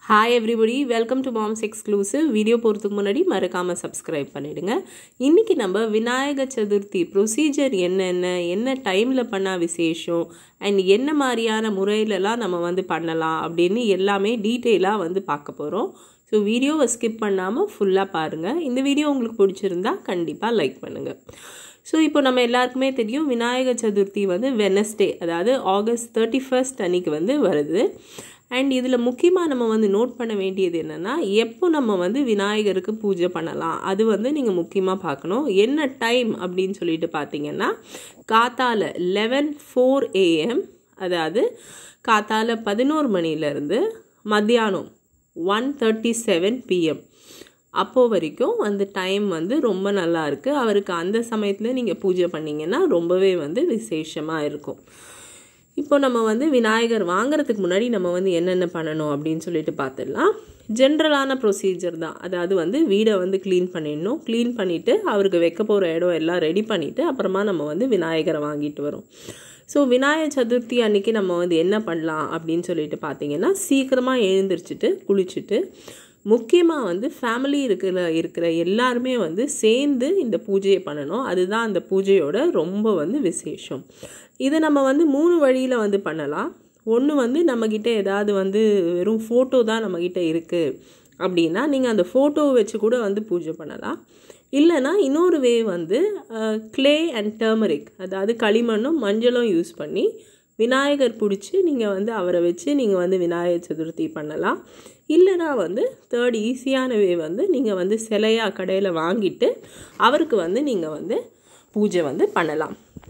hi everybody welcome to moms exclusive video போகிறதுக்கு முன்னாடி மறக்காமல் சப்ஸ்கிரைப் பண்ணிவிடுங்க இன்றைக்கி நம்ம விநாயக சதுர்த்தி ப்ரொசீஜர் என்னென்ன என்ன டைமில் பண்ணால் விசேஷம் அண்ட் என்ன மாதிரியான முறையிலலாம் நம்ம வந்து பண்ணலாம் அப்படின்னு எல்லாமே டீட்டெயிலாக வந்து பார்க்க போகிறோம் ஸோ வீடியோவை ஸ்கிப் பண்ணாமல் ஃபுல்லாக பாருங்கள் இந்த வீடியோ உங்களுக்கு பிடிச்சிருந்தா கண்டிப்பாக லைக் பண்ணுங்கள் ஸோ இப்போ நம்ம எல்லாருக்குமே தெரியும் விநாயக சதுர்த்தி வந்து வெனஸ்டே அதாவது ஆகஸ்ட் தேர்ட்டி ஃபர்ஸ்ட் அன்னைக்கு வந்து வருது அண்ட் இதில் முக்கியமாக நம்ம வந்து நோட் பண்ண வேண்டியது என்னென்னா எப்போ நம்ம வந்து விநாயகருக்கு பூஜை பண்ணலாம் அது வந்து நீங்கள் முக்கியமாக பார்க்கணும் என்ன டைம் அப்படின்னு சொல்லிட்டு பார்த்தீங்கன்னா காத்தால லெவன் ஃபோர் ஏஎம் அதாவது காத்தால பதினோரு மணிலேருந்து மத்தியானம் ஒன் தேர்ட்டி செவன் பிஎம் அப்போது வரைக்கும் அந்த டைம் வந்து ரொம்ப நல்லா இருக்குது அவருக்கு அந்த சமயத்தில் நீங்கள் பூஜை பண்ணிங்கன்னா ரொம்பவே வந்து விசேஷமாக இருக்கும் இப்போ நம்ம வந்து விநாயகர் வாங்குறதுக்கு முன்னாடி நம்ம வந்து என்னென்ன பண்ணணும் அப்படின்னு சொல்லிட்டு பார்த்துடலாம் ஜென்ரலான ப்ரொசீஜர் தான் அதாவது வந்து வீடை வந்து க்ளீன் பண்ணிடணும் க்ளீன் பண்ணிவிட்டு அவருக்கு வைக்க போகிற இடம் எல்லாம் ரெடி பண்ணிவிட்டு அப்புறமா நம்ம வந்து விநாயகரை வாங்கிட்டு வரோம் ஸோ விநாயகர் சதுர்த்தி அன்றைக்கி நம்ம வந்து என்ன பண்ணலாம் அப்படின்னு சொல்லிட்டு பார்த்தீங்கன்னா சீக்கிரமாக எழுந்திரிச்சிட்டு குளிச்சுட்டு முக்கியமாக வந்து ஃபேமிலி இருக்கிற இருக்கிற எல்லாருமே வந்து சேர்ந்து இந்த பூஜையை பண்ணணும் அதுதான் அந்த பூஜையோட ரொம்ப வந்து விசேஷம் இதை நம்ம வந்து மூணு வழியில் வந்து பண்ணலாம் ஒன்று வந்து நம்மக்கிட்ட ஏதாவது வந்து வெறும் ஃபோட்டோ தான் நம்மக்கிட்ட இருக்குது அப்படின்னா நீங்கள் அந்த ஃபோட்டோவை வச்சு கூட வந்து பூஜை பண்ணலாம் இல்லைனா இன்னொரு வே வந்து க்ளே அண்ட் டர்மரிக் அதாவது களிமண்ணும் மஞ்சளும் யூஸ் பண்ணி விநாயகர் பிடிச்சி நீங்கள் வந்து அவரை வச்சு நீங்கள் வந்து விநாயகர் சதுர்த்தி பண்ணலாம் இல்லைனா வந்து தேர்ட் ஈஸியான வே வந்து நீங்கள் வந்து சிலையாக கடையில் வாங்கிட்டு அவருக்கு வந்து நீங்கள் வந்து பூஜை வந்து பண்ணலாம்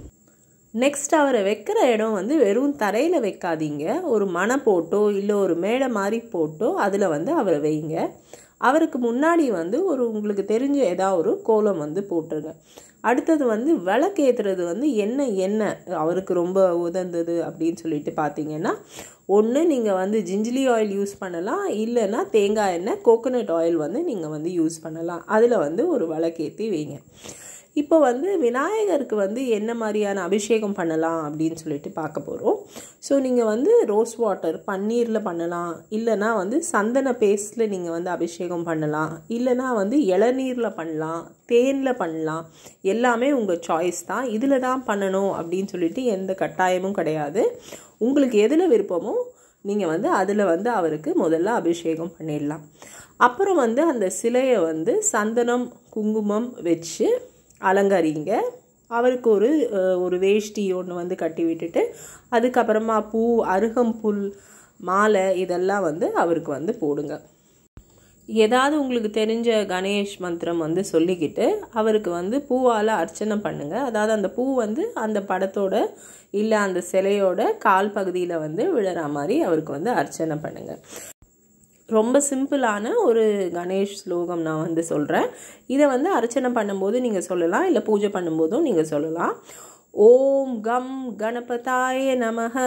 நெக்ஸ்ட் அவரை வைக்கிற இடம் வந்து வெறும் தரையில் வைக்காதீங்க ஒரு மனை போட்டோ இல்லை ஒரு மேடை மாதிரி போட்டோ அதில் வந்து அவரை வைங்க அவருக்கு முன்னாடி வந்து ஒரு உங்களுக்கு தெரிஞ்ச ஏதாவது ஒரு கோலம் வந்து போட்டுருங்க அடுத்தது வந்து விளக்கேற்றுறது வந்து என்ன எண்ணெய் அவருக்கு ரொம்ப உதந்தது அப்படின்னு சொல்லிட்டு பார்த்தீங்கன்னா ஒன்று நீங்கள் வந்து ஜிஞ்சிலி ஆயில் யூஸ் பண்ணலாம் இல்லைன்னா தேங்காய் எண்ணெய் கோகோனட் ஆயில் வந்து நீங்கள் வந்து யூஸ் பண்ணலாம் அதில் வந்து ஒரு விளக்கேற்றி வைங்க இப்போ வந்து விநாயகருக்கு வந்து என்ன மாதிரியான அபிஷேகம் பண்ணலாம் அப்படின்னு சொல்லிட்டு பார்க்க போகிறோம் ஸோ நீங்கள் வந்து ரோஸ் வாட்டர் பன்னீரில் பண்ணலாம் இல்லைனா வந்து சந்தன பேஸ்ட்டில் நீங்கள் வந்து அபிஷேகம் பண்ணலாம் இல்லைனா வந்து இளநீரில் பண்ணலாம் தேனில் பண்ணலாம் எல்லாமே உங்கள் சாய்ஸ் தான் இதில் தான் பண்ணணும் அப்படின்னு சொல்லிட்டு எந்த கட்டாயமும் கிடையாது உங்களுக்கு எதில் விருப்பமோ நீங்கள் வந்து அதில் வந்து அவருக்கு முதல்ல அபிஷேகம் பண்ணிடலாம் அப்புறம் வந்து அந்த சிலையை வந்து சந்தனம் குங்குமம் வச்சு அலங்கரிங்க அவருக்கு ஒரு ஒரு வேஷ்டி ஒன்று வந்து கட்டி விட்டுட்டு அதுக்கப்புறமா பூ அருகம்புல் மாலை இதெல்லாம் வந்து அவருக்கு வந்து போடுங்க ஏதாவது உங்களுக்கு தெரிஞ்ச கணேஷ் மந்திரம் வந்து சொல்லிக்கிட்டு அவருக்கு வந்து பூவால் அர்ச்சனை பண்ணுங்கள் அதாவது அந்த பூ வந்து அந்த படத்தோட இல்லை அந்த சிலையோட கால் பகுதியில் வந்து விழுற மாதிரி அவருக்கு வந்து அர்ச்சனை பண்ணுங்கள் ரொம்ப சிம்பிளான ஒரு கணேஷ் ஸ்லோகம் நான் வந்து சொல்கிறேன் இதை வந்து அர்ச்சனை பண்ணும்போது நீங்கள் சொல்லலாம் இல்லை பூஜை பண்ணும்போதும் நீங்கள் சொல்லலாம் ஓம் கம் கணபதாய நமக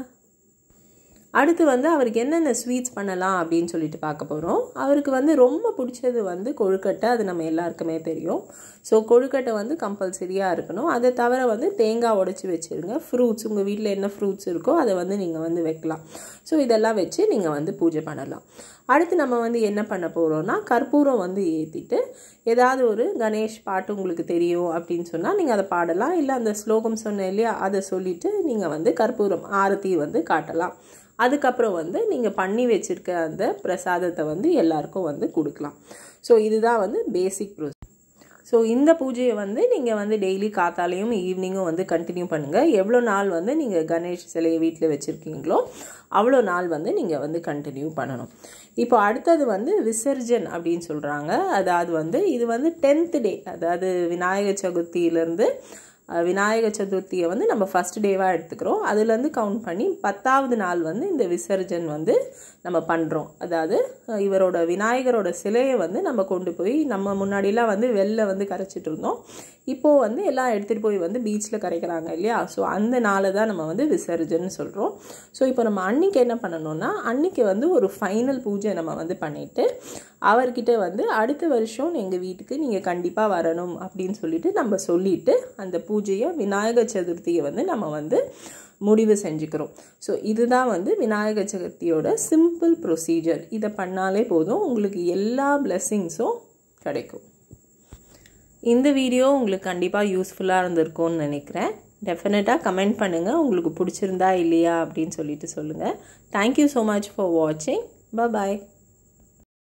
அடுத்து வந்து அவருக்கு என்னென்ன ஸ்வீட்ஸ் பண்ணலாம் அப்படின்னு சொல்லிட்டு பார்க்க போகிறோம் அவருக்கு வந்து ரொம்ப பிடிச்சது வந்து கொழுக்கட்டை அது நம்ம எல்லாருக்குமே தெரியும் ஸோ கொழுக்கட்டை வந்து கம்பல்சரியாக இருக்கணும் அதை தவிர வந்து தேங்காய் உடச்சி வச்சுருங்க ஃப்ரூட்ஸ் உங்கள் வீட்டில் என்ன ஃப்ரூட்ஸ் இருக்கோ அதை வந்து நீங்கள் வந்து வைக்கலாம் ஸோ இதெல்லாம் வச்சு நீங்கள் வந்து பூஜை பண்ணலாம் அடுத்து நம்ம வந்து என்ன பண்ண போகிறோம்னா கற்பூரம் வந்து ஏற்றிட்டு ஏதாவது ஒரு கணேஷ் பாட்டு உங்களுக்கு தெரியும் அப்படின்னு சொன்னால் நீங்கள் அதை பாடலாம் இல்லை அந்த ஸ்லோகம் சொன்னேன் இல்லையா அதை சொல்லிவிட்டு நீங்கள் வந்து கற்பூரம் ஆரத்தி வந்து காட்டலாம் அதுக்கப்புறம் வந்து நீங்கள் பண்ணி வச்சுருக்க அந்த பிரசாதத்தை வந்து எல்லாருக்கும் வந்து கொடுக்கலாம் ஸோ இதுதான் வந்து பேசிக் ப்ரொசீஜர் ஸோ இந்த பூஜையை வந்து நீங்கள் வந்து டெய்லி காத்தாலையும் ஈவினிங்கும் வந்து கண்டினியூ பண்ணுங்கள் எவ்வளோ நாள் வந்து நீங்கள் கணேஷ் சிலையை வீட்டில் வச்சுருக்கீங்களோ அவ்வளோ நாள் வந்து நீங்கள் வந்து கண்டினியூ பண்ணணும் இப்போ அடுத்தது வந்து விசர்ஜன் அப்படின்னு சொல்கிறாங்க அதாவது வந்து இது வந்து டென்த் டே அதாவது விநாயகர் சதுர்த்தியிலேருந்து விநாயக சதுர்த்தியை வந்து நம்ம ஃபஸ்ட் டேவாக எடுத்துக்கிறோம் அதுலேருந்து கவுண்ட் பண்ணி பத்தாவது நாள் வந்து இந்த விசர்ஜன் வந்து நம்ம பண்ணுறோம் அதாவது இவரோட விநாயகரோட சிலையை வந்து நம்ம கொண்டு போய் நம்ம முன்னாடிலாம் வந்து வெளில வந்து கரைச்சிட்டு இருந்தோம் இப்போது வந்து எல்லாம் எடுத்துகிட்டு போய் வந்து பீச்சில் கரைக்கிறாங்க இல்லையா ஸோ அந்த நாளை தான் நம்ம வந்து விசர்ஜன் சொல்கிறோம் ஸோ இப்போ நம்ம அன்னைக்கு என்ன பண்ணணும்னா அன்னைக்கு வந்து ஒரு ஃபைனல் பூஜை நம்ம வந்து பண்ணிவிட்டு அவர்கிட்ட வந்து அடுத்த வருஷம் எங்கள் வீட்டுக்கு நீங்கள் கண்டிப்பாக வரணும் அப்படின்னு சொல்லிட்டு நம்ம சொல்லிவிட்டு அந்த பூஜையை விநாயகர் சதுர்த்தியை வந்து நம்ம வந்து முடிவு செஞ்சுக்கிறோம் ஸோ இதுதான் வந்து விநாயகர் சதுர்த்தியோட சிம்பிள் ப்ரொசீஜர் இதை பண்ணாலே போதும் உங்களுக்கு எல்லா பிளெஸ்ஸிங்ஸும் கிடைக்கும் இந்த வீடியோ உங்களுக்கு கண்டிப்பாக யூஸ்ஃபுல்லாக இருந்திருக்கும்னு நினைக்கிறேன் டெஃபினட்டாக கமெண்ட் பண்ணுங்கள் உங்களுக்கு பிடிச்சிருந்தா இல்லையா அப்படின்னு சொல்லிட்டு சொல்லுங்கள் தேங்க்யூ ஸோ மச் ஃபார் வாட்சிங் பாய்